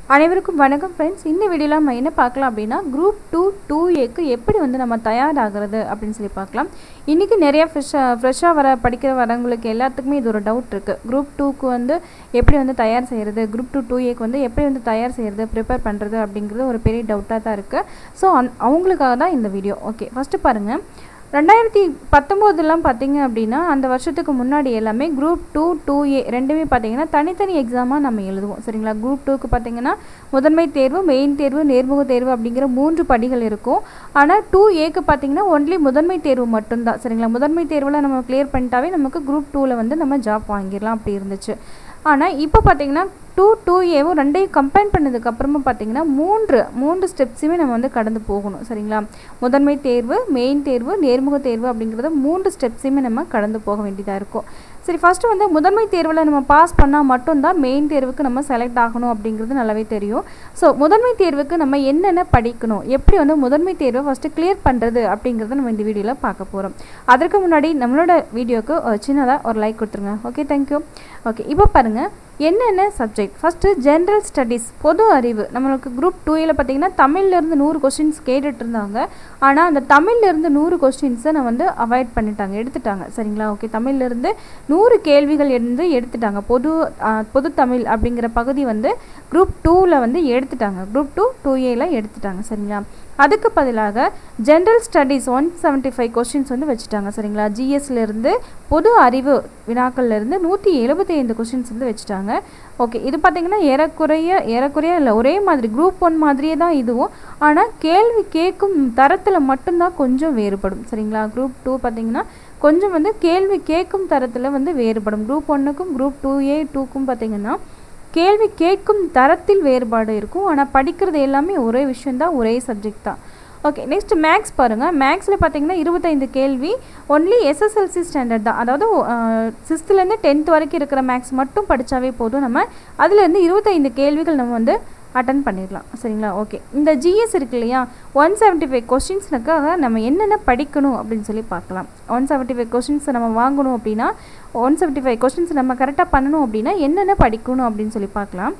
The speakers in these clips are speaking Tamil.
அனைவருக்கும் வணக்கம் ஃப்ரெண்ட்ஸ் இந்த வீடியோவில் நம்ம என்ன பார்க்கலாம் அப்படின்னா குரூப் டூ டூ ஏக்கு எப்படி வந்து நம்ம தயாராகிறது அப்படின்னு சொல்லி பார்க்கலாம் இன்றைக்கி நிறைய ஃப்ரெஷ்ஷாக ஃப்ரெஷ்ஷாக வர படிக்கிற வரவங்களுக்கு எல்லாத்துக்குமே இது ஒரு டவுட் இருக்குது குரூப் டூக்கு வந்து எப்படி வந்து தயார் செய்கிறது குரூப் டூ டூ ஏக்கு வந்து எப்படி வந்து தயார் செய்கிறது ப்ரிப்பேர் பண்ணுறது அப்படிங்கிறது ஒரு பெரிய டவுட்டாக தான் இருக்குது ஸோ அந் அவங்களுக்காக தான் இந்த வீடியோ ஓகே ஃபஸ்ட்டு பாருங்கள் ரெண்டாயிரத்தி பத்தொம்போதுலாம் பார்த்தீங்க அப்படின்னா அந்த வருஷத்துக்கு முன்னாடி எல்லாமே குரூப் டூ டூ ஏ ரெண்டுமே பார்த்தீங்கன்னா தனித்தனி எக்ஸாமாக நம்ம எழுதுவோம் சரிங்களா குரூப் டூக்கு பார்த்தீங்கன்னா முதன்மை தேர்வு மெயின் தேர்வு நேர்முக தேர்வு அப்படிங்கிற மூன்று படிகள் இருக்கும் ஆனால் டூ ஏக்கு பார்த்தீங்கன்னா ஒன்லி முதன்மை தேர்வு மட்டும்தான் சரிங்களா முதன்மை தேர்வில் நம்ம கிளியர் பண்ணிட்டாவே நமக்கு குரூப் டூவில் வந்து நம்ம ஜாப் வாங்கிடலாம் அப்படி இருந்துச்சு ஆனால் இப்போ பார்த்தீங்கன்னா டூ டூ ஏவும் ரெண்டையும் கம்பைன் பண்ணதுக்கப்புறமா பார்த்தீங்கன்னா மூன்று மூன்று ஸ்டெப்ஸுமே நம்ம வந்து கடந்து போகணும் சரிங்களா முதன்மை தேர்வு மெயின் தேர்வு நேர்முக தேர்வு அப்படிங்கிறத மூன்று ஸ்டெப்ஸையுமே நம்ம கடந்து போக வேண்டியதாக இருக்கும் சரி ஃபஸ்ட்டு வந்து முதன்மை தேர்வில் நம்ம பாஸ் பண்ணால் மட்டும்தான் மெயின் தேர்வுக்கு நம்ம செலக்ட் ஆகணும் அப்படிங்கிறது நல்லாவே தெரியும் ஸோ முதன்மை தேர்வுக்கு நம்ம என்னென்ன படிக்கணும் எப்படி வந்து முதன்மை தேர்வை ஃபஸ்ட்டு கிளியர் பண்ணுறது அப்படிங்கிறத நம்ம இந்த வீடியோவில் பார்க்க போகிறோம் அதற்கு முன்னாடி நம்மளோட வீடியோக்கு ஒரு சின்னதாக ஒரு லைக் கொடுத்துருங்க ஓகே தேங்க்யூ ஓகே இப்போ பாருங்கள் என்னென்ன சப்ஜெக்ட் ஃபஸ்ட்டு ஜென்ரல் ஸ்டடீஸ் பொது அறிவு நம்மளுக்கு குரூப் டூயில் பார்த்தீங்கன்னா தமிழ்லேருந்து நூறு கொஸ்டின்ஸ் கேட்டுட்டு இருந்தாங்க ஆனால் அந்த தமிழ்லேருந்து நூறு கொஸ்டின்ஸை நான் வந்து அவாய்ட் பண்ணிட்டாங்க எடுத்துட்டாங்க சரிங்களா ஓகே தமிழ்லேருந்து நூறு கேள்விகள் இருந்து எடுத்துட்டாங்க பொது பொது தமிழ் அப்படிங்கிற பகுதி வந்து குரூப் டூவில் வந்து எடுத்துட்டாங்க குரூப் டூ டூ ஏல எடுத்துட்டாங்க சரிங்களா அதுக்கு பதிலாக general studies one seventy five questions வந்து வச்சுட்டாங்க சரிங்களா ஜிஎஸ்லேருந்து பொது அறிவு வினாக்கள்லேருந்து நூற்றி எழுபத்தி ஐந்து கொஸ்டின்ஸ் வந்து வச்சுட்டாங்க ஓகே இது பார்த்திங்கன்னா ஏறக்குறைய ஏறக்குறைய இல்லை ஒரே மாதிரி குரூப் ஒன் மாதிரியே தான் இதுவும் ஆனால் கேள்வி கேட்கும் தரத்தில் மட்டும்தான் கொஞ்சம் வேறுபடும் சரிங்களா குரூப் டூ பார்த்திங்கன்னா கொஞ்சம் வந்து கேள்வி கேட்கும் தரத்தில் வந்து வேறுபடும் குரூப் ஒன்றுக்கும் குரூப் டூ ஏ டூக்கும் பார்த்திங்கன்னா கேள்வி கேட்கும் தரத்தில் வேறுபாடு இருக்கும் ஆனால் படிக்கிறது எல்லாமே ஒரே விஷயந்தான் ஒரே சப்ஜெக்ட் தான் ஓகே நெக்ஸ்ட் மேக்ஸ் பாருங்கள் மேக்ஸில் பார்த்தீங்கன்னா இருபத்தைந்து கேள்வி ஒன்லி எஸ்எஸ்எல்சி ஸ்டாண்டர்ட் தான் அதாவது சிக்ஸ்த்துலேருந்து டென்த் வரைக்கும் இருக்கிற மேக்ஸ் மட்டும் படித்தாவே போதும் நம்ம அதுலேருந்து இருபத்தைந்து கேள்விகள் நம்ம வந்து அட்டன் பண்ணிடலாம் சரிங்களா ஓகே இந்த ஜிஎஸ் இருக்கு இல்லையா ஒன் செவன்ட்டி ஃபைவ் கொஸ்டின்ஸ்னுக்காக நம்ம என்னென்ன படிக்கணும் அப்படின்னு சொல்லி பார்க்கலாம் ஒன் செவன்ட்டி ஃபைவ் கொஸ்டின்ஸ் நம்ம வாங்கணும் அப்படின்னா ஒன் செவன்ட்டி ஃபைவ் கொஸ்டின்ஸ் நம்ம கரெக்டாக பண்ணணும் அப்படின்னா என்னென்ன படிக்கணும் அப்படின்னு சொல்லி பார்க்கலாம்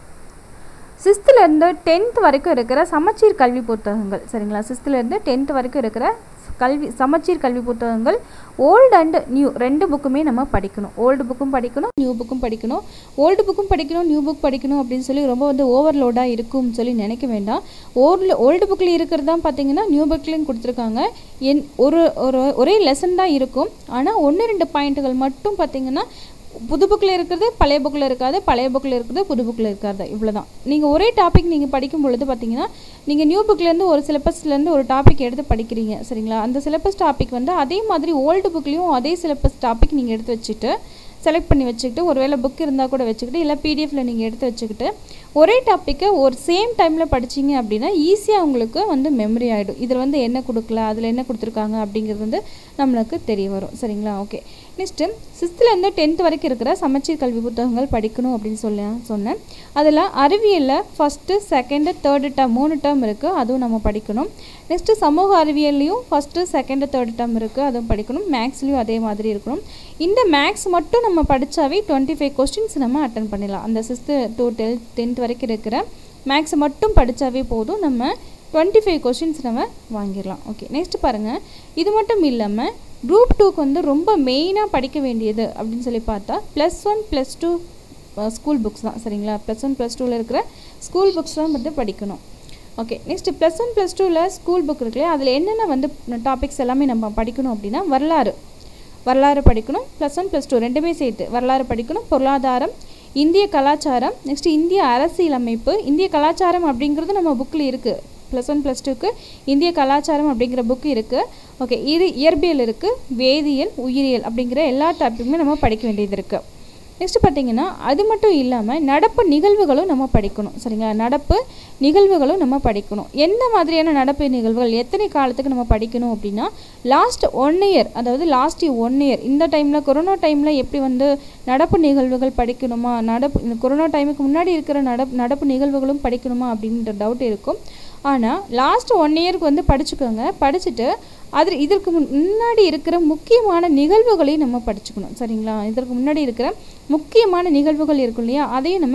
சிக்ஸ்த்துலேருந்து டென்த் வரைக்கும் இருக்கிற சமச்சீர் கல்வி புத்தகங்கள் சரிங்களா சிக்ஸ்த்துலேருந்து டென்த் வரைக்கும் இருக்கிற கல்வி சமச்சீர் கல்வி புத்தகங்கள் ஓல்டு அண்ட் நியூ ரெண்டு புக்குமே நம்ம படிக்கணும் ஓல்டு புக்கும் படிக்கணும் நியூ புக்கும் படிக்கணும் ஓல்டு புக்கும் படிக்கணும் நியூ புக் படிக்கணும் அப்படின்னு சொல்லி ரொம்ப வந்து ஓவர்லோடாக இருக்கும்னு சொல்லி நினைக்க வேண்டாம் ஓல்டு ஓல்டு புக்கில் இருக்கிறது தான் பார்த்தீங்கன்னா நியூ புக்லேயும் கொடுத்துருக்காங்க என் ஒரு ஒரு ஒரே லெசன் தான் இருக்கும் ஆனால் ஒன்று ரெண்டு பாயிண்ட்டுகள் மட்டும் பார்த்தீங்கன்னா புது புக்கில் இருக்கிறது பழைய புக்கில் இருக்காது பழைய புக்கில் இருக்கிறது புது புக்கில் இருக்காது இவ்வளோ தான் நீங்கள் ஒரே டாபிக் நீங்கள் படிக்கும் பொழுது பார்த்தீங்கன்னா நீங்கள் நியூ புக்லேருந்து ஒரு சிலபஸ்லேருந்து ஒரு டாபிக் எடுத்து படிக்கிறீங்க சரிங்களா அந்த சிலபஸ் டாபிக் வந்து அதே மாதிரி ஓல்டு புக்லேயும் அதே சிலபஸ் டாபிக் நீங்கள் எடுத்து வச்சுட்டு செலக்ட் பண்ணி வச்சுக்கிட்டு ஒரு வேளை புக் இருந்தால் கூட வச்சுக்கிட்டு இல்லை பிடிஎஃப்பில் நீங்கள் எடுத்து வச்சுக்கிட்டு ஒரே டாப்பிக்கை ஒரு சேம் டைமில் படிச்சிங்க அப்படின்னா ஈஸியாக உங்களுக்கு வந்து மெமரி ஆகிடும் இதில் வந்து என்ன கொடுக்கல அதில் என்ன கொடுத்துருக்காங்க அப்படிங்கிறது வந்து நம்மளுக்கு தெரிய வரும் சரிங்களா ஓகே நெக்ஸ்ட்டு சிக்ஸ்த்துலேருந்து டென்த் வரைக்கும் இருக்கிற சமச்சீர் கல்வி புத்தகங்கள் படிக்கணும் அப்படின்னு சொல்லி சொன்னேன் அதில் அறிவியலில் ஃபஸ்ட்டு செகண்டு தேர்டு டேர்ம் மூணு டேர்ம் இருக்குது அதுவும் நம்ம படிக்கணும் நெக்ஸ்ட்டு சமூக அறிவியல்லையும் ஃபஸ்ட்டு செகண்டு தேர்டு டேர்ம் இருக்குது அதுவும் படிக்கணும் மேக்ஸ்லேயும் அதே மாதிரி இருக்கணும் இந்த மேக்ஸ் மட்டும் நம்ம படித்தாவே டுவெண்ட்டி ஃபைவ் கொஸ்டின்ஸ் நம்ம அட்டன் பண்ணிடலாம் அந்த சிக்ஸ்த்து டு டெல் டென்த் வரைக்கும் இருக்கிற மேக்ஸ் மட்டும் படித்தாவே போதும் நம்ம டுவெண்ட்டி ஃபைவ் கொஸ்டின்ஸ் நம்ம வாங்கிடலாம் ஓகே நெக்ஸ்ட் பாருங்கள் இது மட்டும் இல்லாமல் குரூப் டூக்கு வந்து ரொம்ப மெயினாக படிக்க வேண்டியது அப்படின்னு சொல்லி பார்த்தா plus one plus two school books தான் சரிங்களா ப்ளஸ் ஒன் ப்ளஸ் டூவில் இருக்கிற ஸ்கூல் புக்ஸ் தான் வந்து படிக்கணும் okay next plus one plus டூவில் ஸ்கூல் புக் இருக்குல்லையா அதில் என்னென்ன வந்து டாபிக்ஸ் எல்லாமே நம்ம படிக்கணும் அப்படின்னா வரலாறு வரலாறு படிக்கணும் ப்ளஸ் ஒன் ப்ளஸ் டூ ரெண்டுமே சேர்த்து வரலாறு படிக்கணும் பொருளாதாரம் இந்திய கலாச்சாரம் நெக்ஸ்ட் இந்திய அரசியலமைப்பு இந்திய கலாச்சாரம் அப்படிங்கிறது நம்ம புக்கில் இருக்குது ப்ளஸ் ஒன் ப்ளஸ் டூக்கு இந்திய கலாச்சாரம் அப்படிங்கிற புக்கு இருக்குது ஓகே இது இயற்பியல் இருக்குது வேதியியல் உயிரியல் அப்படிங்கிற எல்லா டாப்பிக்குமே நம்ம படிக்க வேண்டியது இருக்குது நெக்ஸ்ட் பார்த்திங்கன்னா அது மட்டும் இல்லாமல் நடப்பு நிகழ்வுகளும் நம்ம படிக்கணும் சரிங்களா நடப்பு நிகழ்வுகளும் நம்ம படிக்கணும் எந்த மாதிரியான நடப்பு நிகழ்வுகள் எத்தனை காலத்துக்கு நம்ம படிக்கணும் அப்படின்னா லாஸ்ட் ஒன் இயர் அதாவது லாஸ்ட் ஒன் இயர் இந்த டைமில் கொரோனா டைமில் எப்படி வந்து நடப்பு நிகழ்வுகள் படிக்கணுமா நடப்பு இந்த கொரோனா டைமுக்கு முன்னாடி இருக்கிற நடப்பு நடப்பு நிகழ்வுகளும் படிக்கணுமா அப்படின்ற டவுட் இருக்கும் ஆனால் லாஸ்ட் ஒன் இயருக்கு வந்து படிச்சுக்கோங்க படிச்சுட்டு அது இதற்கு முன்னாடி இருக்கிற முக்கியமான நிகழ்வுகளையும் நம்ம படிச்சுக்கணும் சரிங்களா இதற்கு முன்னாடி இருக்கிற முக்கியமான நிகழ்வுகள் இருக்கும் இல்லையா அதையும் நம்ம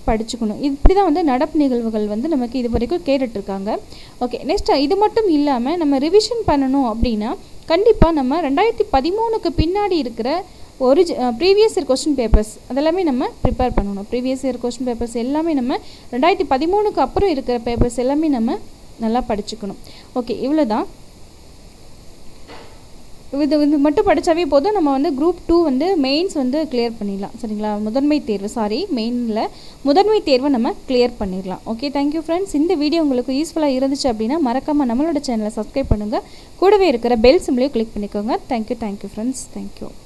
படிச்சுக்கணும் இப்படி தான் வந்து நடப்பு நிகழ்வுகள் வந்து நமக்கு இது வரைக்கும் கேட்டுட்ருக்காங்க ஓகே நெக்ஸ்ட் இது மட்டும் இல்லாமல் நம்ம ரிவிஷன் பண்ணணும் அப்படின்னா கண்டிப்பாக நம்ம ரெண்டாயிரத்தி பதிமூணுக்கு பின்னாடி இருக்கிற ஒரிஜி ப்ரீவியஸ் இயர் கொஸ்டின் பேப்பர்ஸ் அதெல்லாமே நம்ம ப்ரிப்பேர் பண்ணணும் ப்ரீவியஸ் இயர் கொஸ்டின் பேப்பர்ஸ் எல்லாமே நம்ம ரெண்டாயிரத்தி பதிமூணுக்கு அப்புறம் இருக்கிற பேப்பர்ஸ் எல்லாமே நம்ம நல்லா படிச்சுக்கணும் ஓகே இவ்வளோ தான் இது இது மட்டும் படித்தாவே போதும் நம்ம வந்து குரூப் டூ வந்து மெயின்ஸ் வந்து கிளியர் பண்ணிடலாம் சரிங்களா முதன்மை தேர்வு சாரி மெயினில் முதன்மை தேர்வை நம்ம கிளியர் பண்ணிடலாம் ஓகே தேங்க்யூ ஃப்ரெண்ட்ஸ் இந்த வீடியோ உங்களுக்கு யூஸ்ஃபுல்லாக இருந்துச்சு அப்படின்னா மறக்காமல் நம்மளோட சேனலை சப்ஸ்கிரைப் பண்ணுங்கள் கூடவே இருக்கிற பெல் சிம்லையும் கிளிக் பண்ணிக்கோங்க தேங்க்யூ தேங்க்யூ ஃப்ரெண்ட்ஸ் தேங்க்யூ